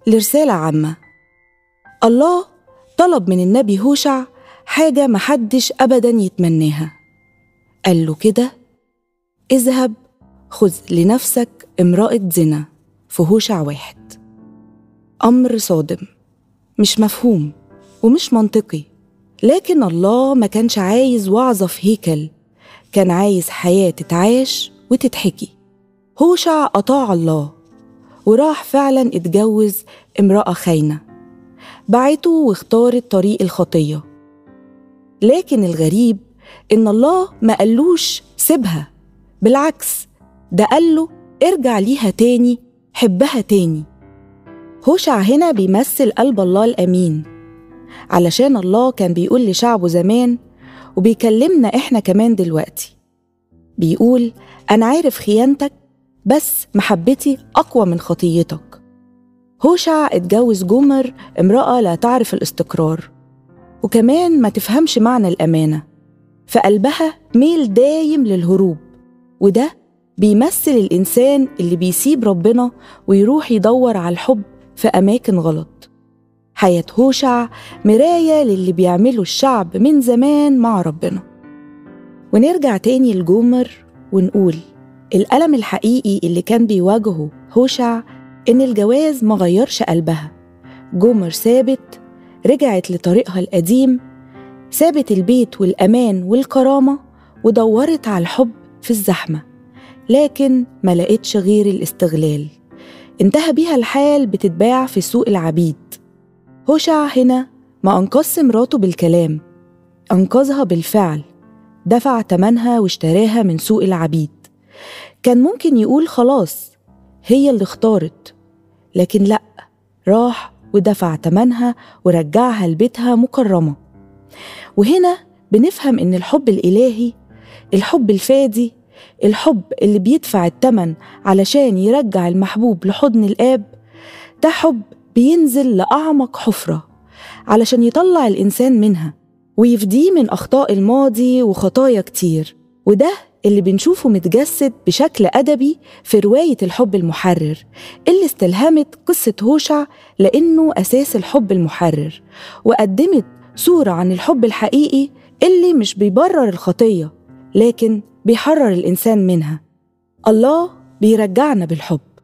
لرسالة عامة الله طلب من النبي هوشع حاجة محدش أبدا يتمناها قال له كده اذهب خذ لنفسك امرأة زنا في هوشع واحد أمر صادم مش مفهوم ومش منطقي لكن الله ما كانش عايز وعظة في هيكل كان عايز حياة تتعاش وتتحكي هوشع أطاع الله وراح فعلا اتجوز امرأة خاينة بعته واختارت طريق الخطية لكن الغريب إن الله ما قالوش سيبها بالعكس ده قال له ارجع ليها تاني حبها تاني هوشع هنا بيمثل قلب الله الأمين علشان الله كان بيقول لشعبه زمان وبيكلمنا إحنا كمان دلوقتي بيقول أنا عارف خيانتك بس محبتي أقوى من خطيتك هوشع اتجوز جمر امرأة لا تعرف الاستقرار وكمان ما تفهمش معنى الأمانة فقلبها ميل دايم للهروب وده بيمثل الإنسان اللي بيسيب ربنا ويروح يدور على الحب في أماكن غلط حياة هوشع مراية للي بيعمله الشعب من زمان مع ربنا ونرجع تاني لجومر ونقول الألم الحقيقي اللي كان بيواجهه هوشع إن الجواز ما غيرش قلبها جومر سابت رجعت لطريقها القديم سابت البيت والأمان والكرامة ودورت على الحب في الزحمة لكن ما لقيتش غير الاستغلال انتهى بيها الحال بتتباع في سوق العبيد هوشع هنا ما أنقذش مراته بالكلام أنقذها بالفعل دفع تمنها واشتراها من سوق العبيد كان ممكن يقول خلاص هي اللي اختارت لكن لأ راح ودفع تمنها ورجعها لبيتها مكرمة وهنا بنفهم إن الحب الإلهي الحب الفادي الحب اللي بيدفع التمن علشان يرجع المحبوب لحضن الآب ده حب بينزل لأعمق حفرة علشان يطلع الإنسان منها ويفديه من أخطاء الماضي وخطايا كتير وده اللي بنشوفه متجسد بشكل أدبي في رواية الحب المحرر اللي استلهمت قصة هوشع لأنه أساس الحب المحرر وقدمت صورة عن الحب الحقيقي اللي مش بيبرر الخطية لكن بيحرر الإنسان منها الله بيرجعنا بالحب